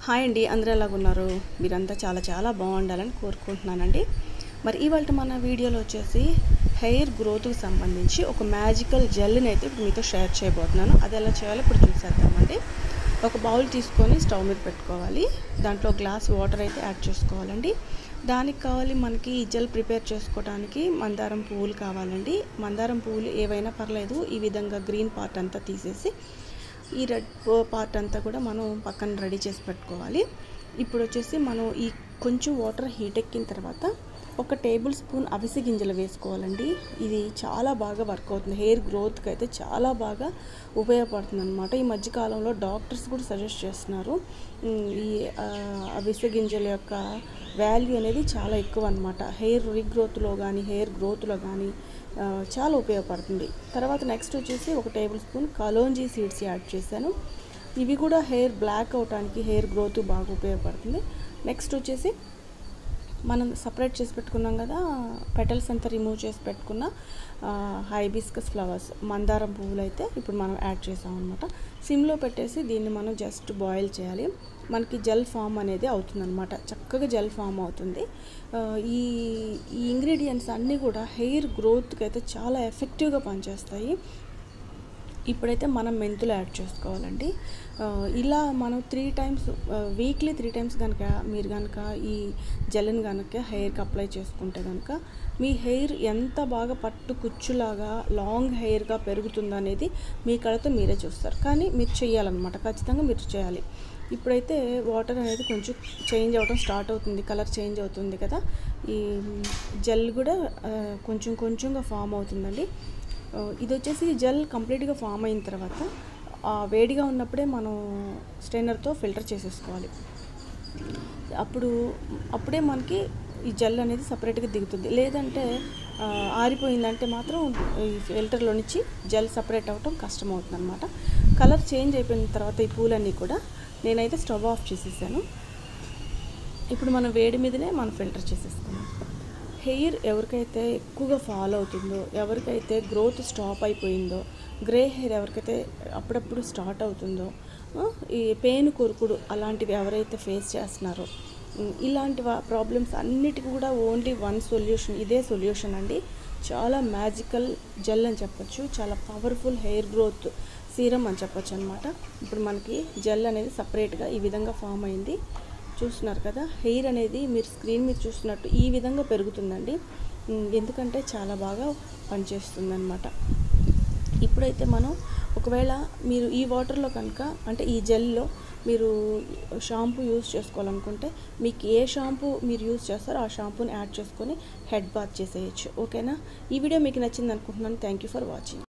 hi అండి అందరూ ఎలాగున్నారు మీరంతా చాలా చాలా బాగుండాలని కోరుకుంటున్నానండి మరి ఇవాళ మన వీడియోలో వచ్చేసి హెయిర్ గ్రోత్కి సంబంధించి ఒక మ్యాజికల్ జెల్ని అయితే ఇప్పుడు మీతో షేర్ చేయబోతున్నాను అది ఎలా చేయాలో ఇప్పుడు చూసేద్దామండి ఒక బౌల్ తీసుకొని స్టవ్ మీద పెట్టుకోవాలి దాంట్లో గ్లాస్ వాటర్ అయితే యాడ్ చేసుకోవాలండి దానికి కావాలి మనకి ఈ జెల్ ప్రిపేర్ చేసుకోవడానికి మందారం పువ్వులు కావాలండి మందారం పువ్వులు ఏవైనా పర్లేదు ఈ విధంగా గ్రీన్ పార్ట్ అంతా తీసేసి ఈ రెడ్ పార్ట్ అంతా కూడా మనం పక్కన రెడీ చేసి పెట్టుకోవాలి ఇప్పుడు వచ్చేసి మనం ఈ కొంచెం వాటర్ హీట్ ఎక్కిన తర్వాత ఒక టేబుల్ స్పూన్ అవిసె గింజలు వేసుకోవాలండి ఇది చాలా బాగా వర్క్ అవుతుంది హెయిర్ గ్రోత్కి అయితే చాలా బాగా ఉపయోగపడుతుంది అనమాట ఈ మధ్యకాలంలో డాక్టర్స్ కూడా సజెస్ట్ చేస్తున్నారు ఉమ్, ఈ ఆ, అవిసె గింజల యొక్క వాల్యూ అనేది చాలా ఎక్కువ అనమాట హెయిర్ రీగ్రోత్లో కానీ హెయిర్ గ్రోత్లో కానీ ఆ, చాలా ఉపయోగపడుతుంది తర్వాత నెక్స్ట్ వచ్చేసి ఒక table spoon kalonji seeds add చేశాను ఇవి కూడా హెయిర్ బ్లాక్ అవటానికి హెయిర్ గ్రోత్ బాగా ఉపయోగపడుతుంది నెక్స్ట్ వచ్చేసి మనం సపరేట్ చేసి పెట్టుకున్నాం కదా పెటల్స్ అంతా రిమూవ్ చేసి పెట్టుకున్న హైబిస్కస్ ఫ్లవర్స్ మందారం పువ్వులు అయితే ఇప్పుడు మనం యాడ్ చేసాం అనమాట సిమ్లో పెట్టేసి దీన్ని మనం జస్ట్ బాయిల్ చేయాలి మనకి జెల్ ఫామ్ అనేది అవుతుందన్నమాట చక్కగా జెల్ ఫామ్ అవుతుంది ఆ, ఈ ఈ ఇంగ్రీడియంట్స్ అన్నీ కూడా హెయిర్ గ్రోత్కి అయితే చాలా ఎఫెక్టివ్గా పనిచేస్తాయి ఇప్పుడైతే మనం మెంతులు యాడ్ చేసుకోవాలండి ఆ, ఇలా మనం three times weekly three times కనుక మీరు కనుక ఈ జెల్ని కనుక హెయిర్కి అప్లై చేసుకుంటే కనుక మీ హెయిర్ ఎంత బాగా పట్టు కుచ్చులాగా లాంగ్ హెయిర్గా పెరుగుతుందో అనేది మీ కళతో మీరే చూస్తారు కానీ మీరు చేయాలన్నమాట ఖచ్చితంగా మీరు చేయాలి ఇప్పుడైతే వాటర్ అనేది కొంచెం చేంజ్ అవ్వడం స్టార్ట్ అవుతుంది కలర్ చేంజ్ అవుతుంది కదా ఈ జెల్ కూడా ఆ, కొంచెం కొంచెంగా ఫామ్ అవుతుందండి ఆ, ఇది వచ్చేసి జెల్ కంప్లీట్గా ఫామ్ అయిన తర్వాత ఆ వేడిగా ఉన్నప్పుడే మనం స్ట్రైనర్తో ఫిల్టర్ చేసేసుకోవాలి అప్పుడు అప్పుడే మనకి ఈ జెల్ అనేది సపరేట్గా దిగుతుంది లేదంటే ఆ, ఆరిపోయిందంటే మాత్రం ఈ ఫిల్టర్లో నుంచి జెల్ సపరేట్ అవ్వటం కష్టం అవుతుంది అనమాట కలర్ చేంజ్ అయిపోయిన తర్వాత ఈ పూలన్నీ కూడా నేనైతే స్టవ్ ఆఫ్ చేసేసాను ఇప్పుడు మనం వేడి మీదనే మనం ఫిల్టర్ చేసేసుకున్నాం హెయిర్ ఎవరికైతే ఎక్కువగా ఫాల్ అవుతుందో ఎవరికైతే గ్రోత్ స్టాప్ అయిపోయిందో గ్రే హెయిర్ ఎవరికైతే అప్పుడప్పుడు స్టార్ట్ అవుతుందో ఆ, ఈ పెయిన్ కొరుకుడు అలాంటివి ఎవరైతే ఫేస్ చేస్తున్నారో ఉమ్, ఇలాంటి ప్రాబ్లమ్స్ అన్నిటికీ కూడా ఓన్లీ వన్ సొల్యూషన్ ఇదే సొల్యూషన్ అండి చాలా మ్యాజికల్ జెల్ అని చెప్పొచ్చు చాలా పవర్ఫుల్ హెయిర్ గ్రోత్ సీరం అని చెప్పొచ్చు అనమాట ఇప్పుడు మనకి జెల్ అనేది సపరేట్గా ఈ విధంగా ఫామ్ అయింది చూస్తున్నారు కదా హెయిర్ అనేది మీరు స్క్రీన్ మీద చూస్తున్నట్టు ఈ విధంగా పెరుగుతుందండి ఉమ్, ఎందుకంటే చాలా బాగా పనిచేస్తుంది అనమాట ఇప్పుడైతే మనం ఒకవేళ మీరు ఈ వాటర్లో కనుక అంటే ఈ జెల్లో మీరు షాంపూ యూస్ చేసుకోవాలనుకుంటే మీకు ఏ షాంపూ మీరు యూస్ చేస్తారో ఆ షాంపూని యాడ్ చేసుకొని హెడ్ బాత్ చేసేయచ్చు ఓకేనా ఈ వీడియో మీకు నచ్చింది అనుకుంటున్నాను థ్యాంక్ యూ ఫర్ వాచింగ్